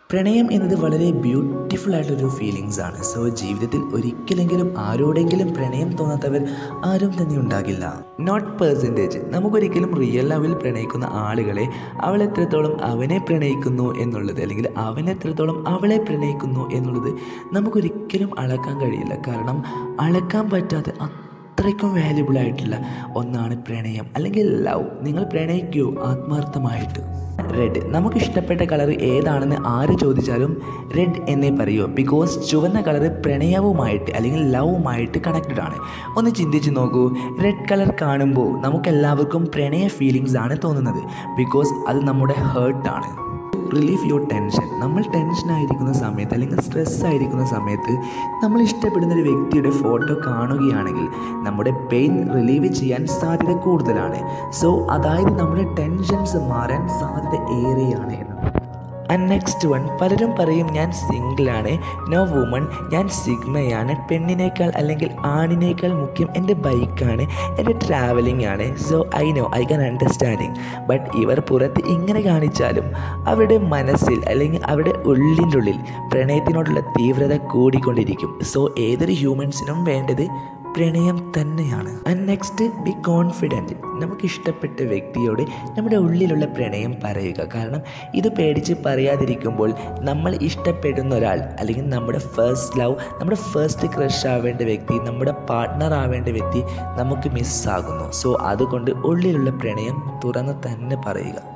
പ്രണയം എന്നത് വളരെ ബ്യൂട്ടിഫുൾ ആയിട്ടൊരു ഫീലിങ്സ് ആണ് സോ ജീവിതത്തിൽ ഒരിക്കലെങ്കിലും ആരോടെങ്കിലും പ്രണയം തോന്നാത്തവർ ആരും തന്നെ ഉണ്ടാകില്ല നോട്ട് പേഴ്സൻറ്റേജ് നമുക്കൊരിക്കലും റിയൽ ലവിൽ പ്രണയിക്കുന്ന ആളുകളെ അവൾ എത്രത്തോളം അവനെ പ്രണയിക്കുന്നു എന്നുള്ളത് അല്ലെങ്കിൽ അവൻ എത്രത്തോളം അവളെ പ്രണയിക്കുന്നു എന്നുള്ളത് നമുക്കൊരിക്കലും അളക്കാൻ കഴിയില്ല കാരണം അളക്കാൻ പറ്റാത്ത അത്രയ്ക്കും വാല്യുബിൾ ആയിട്ടുള്ള ഒന്നാണ് പ്രണയം അല്ലെങ്കിൽ ലവ് നിങ്ങൾ പ്രണയിക്കൂ ആത്മാർത്ഥമായിട്ട് റെഡ് നമുക്ക് ഇഷ്ടപ്പെട്ട കളർ ഏതാണെന്ന് ആര് ചോദിച്ചാലും റെഡ് എന്നേ പറയൂ ബിക്കോസ് ചുവന്ന കളർ പ്രണയവുമായിട്ട് അല്ലെങ്കിൽ ലവുമായിട്ട് കണക്റ്റഡ് ആണ് ഒന്ന് ചിന്തിച്ച് നോക്കൂ റെഡ് കളർ കാണുമ്പോൾ നമുക്കെല്ലാവർക്കും പ്രണയ ഫീലിങ്സ് ആണ് തോന്നുന്നത് ബിക്കോസ് അത് നമ്മുടെ ഹേർട്ടാണ് റിലീഫ് യുവർ ടെൻഷൻ നമ്മൾ ടെൻഷൻ ആയിരിക്കുന്ന സമയത്ത് അല്ലെങ്കിൽ സ്ട്രെസ് ആയിരിക്കുന്ന സമയത്ത് നമ്മൾ ഇഷ്ടപ്പെടുന്ന ഒരു വ്യക്തിയുടെ ഫോട്ടോ കാണുകയാണെങ്കിൽ നമ്മുടെ പെയിൻ റിലീവ് ചെയ്യാൻ സാധ്യത കൂടുതലാണ് സോ അതായത് നമ്മുടെ ടെൻഷൻസ് മാറാൻ സാധ്യത ഏറെയാണ് എന്ന് ആൻഡ് നെക്സ്റ്റ് വൺ പലരും പറയും ഞാൻ സിംഗിളാണ് നോ വുമൺ ഞാൻ സിഗ്മയാണ് പെണ്ണിനേക്കാൾ അല്ലെങ്കിൽ ആണിനേക്കാൾ മുഖ്യം എൻ്റെ ബൈക്കാണ് എൻ്റെ ട്രാവലിംഗ് ആണ് so I know I can understanding but ഇവർ പുറത്ത് ഇങ്ങനെ കാണിച്ചാലും അവരുടെ മനസ്സിൽ അല്ലെങ്കിൽ അവരുടെ ഉള്ളിൻ്റെ ഉള്ളിൽ പ്രണയത്തിനോടുള്ള തീവ്രത കൂടിക്കൊണ്ടിരിക്കും സോ ഏതൊരു ഹ്യൂമൻസിനും വേണ്ടത് പ്രണയം തന്നെയാണ് ആൻഡ് നെക്സ്റ്റ് ബി കോൺഫിഡൻറ്റ് നമുക്ക് ഇഷ്ടപ്പെട്ട വ്യക്തിയോട് നമ്മുടെ ഉള്ളിലുള്ള പ്രണയം പറയുക കാരണം ഇത് പേടിച്ച് പറയാതിരിക്കുമ്പോൾ നമ്മൾ ഇഷ്ടപ്പെടുന്ന ഒരാൾ അല്ലെങ്കിൽ നമ്മുടെ ഫസ്റ്റ് ലവ് നമ്മുടെ ഫസ്റ്റ് ക്രഷ് ആവേണ്ട വ്യക്തി നമ്മുടെ പാർട്ട്ണർ ആവേണ്ട വ്യക്തി നമുക്ക് മിസ്സാകുന്നു സോ അതുകൊണ്ട് ഉള്ളിലുള്ള പ്രണയം തുറന്ന് തന്നെ പറയുക